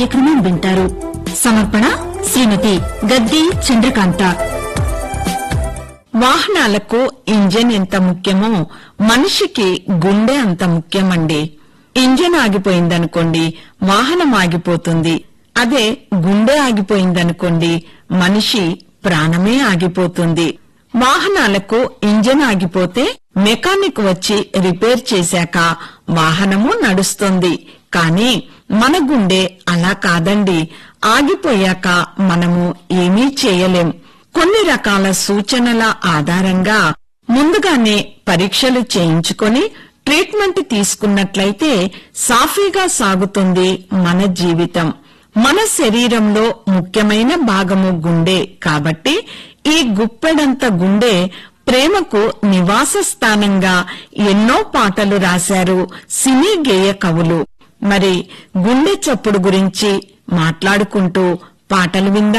కార్యక్రమం వింటారు సమర్పణ శ్రీమతి గద్ది చంద్రకాంత వాహనాలకు ఇంజన్ ఎంత ముఖ్యమో మనిషికి గుండె అంత ముఖ్యమండి ఇంజన్ ఆగిపోయిందనుకోండి వాహనం ఆగిపోతుంది అదే గుండె ఆగిపోయిందనుకోండి మనిషి ప్రాణమే ఆగిపోతుంది వాహనాలకు ఇంజన్ ఆగిపోతే మెకానిక్ వచ్చి రిపేర్ చేశాక వాహనము నడుస్తుంది కానీ మన గుండె అలా కాదండి ఆగిపోయాక మనము ఏమీ చేయలేం కొన్ని రకాల సూచనల ఆధారంగా ముందుగానే పరీక్షలు చేయించుకొని ట్రీట్మెంట్ తీసుకున్నట్లయితే సాఫీగా సాగుతుంది మన జీవితం మన శరీరంలో ముఖ్యమైన భాగము గుండె కాబట్టి ఈ గుప్పెడంత గుండె ప్రేమకు నివాస స్థానంగా ఎన్నో పాటలు రాశారు సినీ గేయ కవులు మరి గుండె చప్పుడు గురించి మాట్లాడుకుంటూ పాటలు విందాం